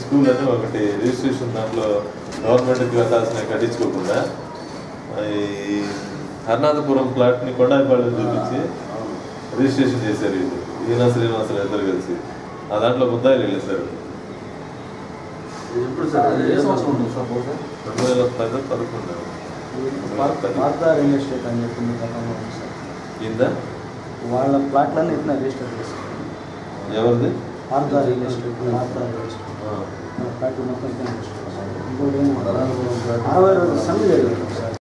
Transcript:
School అని ఒకటి registration దాంట్లో గవర్నమెంట్కి కట్టాల్సిన కట్టించుకోకుండా ఈ హర్నాథపురం ప్లాట్ని కొండాయిపాళెం చూపించి రిజిస్ట్రేషన్ చేశారు వీళ్ళు ఈయన శ్రీనివాసరావు ఇద్దరు కలిసి ఆ దాంట్లో ముద్దాయిలు వెళ్ళేశారు ఎప్పుడు సార్ అది ఏ సంవత్సరం ఉంటుంది సార్ బహుశా? రెండు వేల పది పదకొండు వార్తా రియల్ ఎస్టేట్ అని చెప్పింది గతంలో ఉంది సార్ ఇందా వాళ్ళ ప్లాట్లన్నీ ఇట్లా రిజిస్టర్ చేస్తారు ఎవరిది వార్తా రియల్ ఎస్టేట్ వార్తా రియల్ ఎస్టేట్ ఆ. వాళ్ళ ప్లాట్లు మొత్తం ఇట్లా రిజిస్టర్ చేస్తారు ఇంకోటి ఏమో అరవై రెండు సంధి జరిగింది సార్